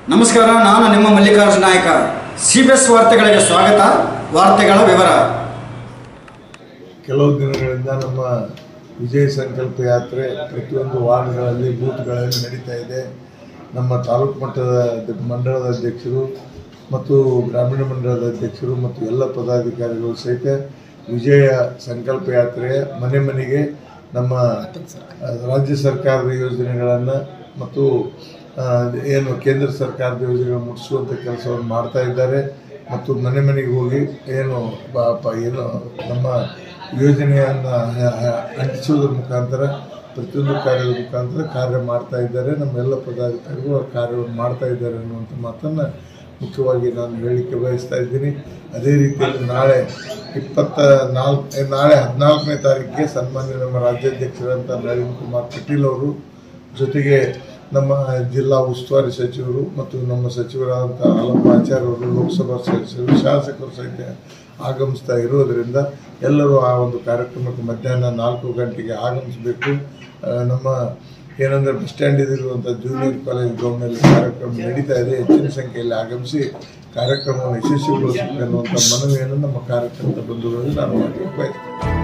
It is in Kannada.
ನಮಸ್ಕಾರ ನಾನು ನಿಮ್ಮ ಮಲ್ಲಿಕಾರ್ಜುನ ನಾಯಕ ಸಿ ಬಿ ಎಸ್ ವಾರ್ತೆಗಳಿಗೆ ಸ್ವಾಗತ ವಾರ್ತೆಗಳ ವಿವರ ಕೆಲವು ದಿನಗಳಿಂದ ನಮ್ಮ ವಿಜಯ ಸಂಕಲ್ಪ ಯಾತ್ರೆ ಪ್ರತಿಯೊಂದು ವಾರ್ಡ್ಗಳಲ್ಲಿ ಬೂತ್ಗಳಲ್ಲಿ ನಡೀತಾ ಇದೆ ನಮ್ಮ ತಾಲೂಕು ಮಟ್ಟದ ಅಧ್ಯ- ಮಂಡಳದ ಅಧ್ಯಕ್ಷರು ಮತ್ತು ಗ್ರಾಮೀಣ ಮಂಡಳದ ಅಧ್ಯಕ್ಷರು ಮತ್ತು ಎಲ್ಲ ಪದಾಧಿಕಾರಿಗಳು ಸಹಿತ ವಿಜಯ ಸಂಕಲ್ಪ ಯಾತ್ರೆಯ ಮನೆ ಮನೆಗೆ ನಮ್ಮ ಆ, ರಾಜ್ಯ ಸರ್ಕಾರದ ಯೋಜನೆಗಳನ್ನು ಮತ್ತು ಆ, ಏನು ಕೇಂದ್ರ ಸರ್ಕಾರದ ಯೋಜನೆಗಳು ಮುಟ್ಟಿಸುವಂಥ ಕೆಲಸವನ್ನು ಮಾಡ್ತಾ ಇದ್ದಾರೆ ಮತ್ತು ಮನೆ ಮನೆಗೆ ಹೋಗಿ ಏನು ಬ- ಪ- ಏನು ನಮ್ಮ ಯೋಜನೆಯನ್ನು ಅಂಟಿಸೋದ್ರ ಮುಖಾಂತರ ಪ್ರತಿಯೊಂದು ಕಾರ್ಯದ ಮುಖಾಂತರ ಕಾರ್ಯ ಮಾಡ್ತಾ ಇದ್ದಾರೆ ನಮ್ಮೆಲ್ಲ ಪದಾಧಿಕಾರಿಗಳು ಆ ಕಾರ್ಯವನ್ನು ಮಾಡ್ತಾ ಇದ್ದಾರೆ ಅನ್ನುವಂಥ ಮಾತನ್ನು ಮುಖ್ಯವಾಗಿ ನಾನು ಹೇಳಲಿಕ್ಕೆ ಬಯಸ್ತಾ ಇದ್ದೀನಿ ಅದೇ ರೀತಿಯಲ್ಲಿ ನಾಳೆ ಇಪ್ಪತ್ತ ನಾಲ್ಕು ನಾಳೆ ಹದಿನಾಲ್ಕನೇ ತಾರೀಕಿಗೆ ಸನ್ಮಾನ್ಯ ನಮ್ಮ ರಾಜ್ಯಾಧ್ಯಕ್ಷರಂತ ನಳಿನ್ ಕುಮಾರ್ ಕಟೀಲ್ ಅವರು ಜೊತೆಗೆ ನಮ್ಮ ಜಿಲ್ಲಾ ಉಸ್ತುವಾರಿ ಸಚಿವರು ಮತ್ತು ನಮ್ಮ ಸಚಿವರಾದಂಥ ಹಾಲಪ್ಪ ಆಚಾರ್ಯ ಅವರು ಲೋಕಸಭಾ ಸದಸ್ಯರು ಶಾಸಕರು ಸಹಿತ ಆಗಮಿಸ್ತಾ ಇರೋದರಿಂದ ಎಲ್ಲರೂ ಆ ಒಂದು ಕಾರ್ಯಕ್ರಮಕ್ಕೆ ಮಧ್ಯಾಹ್ನ ನಾಲ್ಕು ಗಂಟೆಗೆ ಆಗಮಿಸಬೇಕು ಆ, ನಮ್ಮ ಏನಂದ್ರೆ ಬಸ್ ಸ್ಟ್ಯಾಂಡ್ ಇರುವಂಥ ಜೂನಿಯರ್ ಕಾಲೇಜ್ ಗ್ರೌಂಡ್ನಲ್ಲಿ ಕಾರ್ಯಕ್ರಮ ನಡೀತಾ ಇದೆ ಹೆಚ್ಚಿನ ಸಂಖ್ಯೆಯಲ್ಲಿ ಆಗಮಿಸಿ ಕಾರ್ಯಕ್ರಮವನ್ನು ಯಶಸ್ವಿಗೊಳಿಸಬೇಕು ಅನ್ನುವಂಥ ಮನವಿಯನ್ನು ನಮ್ಮ ಕಾರ್ಯಕ್ರಮದ ಬಂಧುಗಳಿಗೆ ನಾನು ಮಾಡಲಿಕ್ಕೆ ಬಯಸ್ತೇನೆ